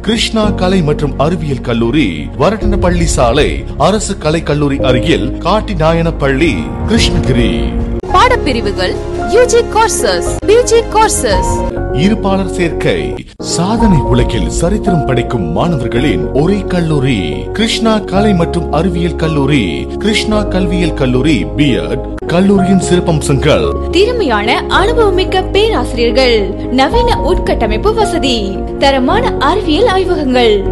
கிருஷ்ணா கலை மற்றும் அறிவியல் கல்லூரி வரட்டனப்பள்ளி சாலை அரசு கலை கல்லூரி அருகில் காட்டிநாயனப்பள்ளி கிருஷ்ணகிரி பாடப்பிரிவுகள் யூஜி கோர்சஸ் பிஜி கோர்சஸ் இருப்பாளர் சேர்க்கை சாதனை உலகில் சரித்திரம் படைக்கும் மாணவர்களின் ஒரே கல்லூரி கிருஷ்ணா கலை மற்றும் அறிவியல் கல்லூரி கிருஷ்ணா கல்வியியல் கல்லூரி பிஎட் கல்லூரியின் சிறப்பம்சங்கள் திறமையான அனுபவமிக்க பேராசிரியர்கள் நவீன உட்கட்டமைப்பு வசதி தரமான அறிவியல் ஆய்வகங்கள்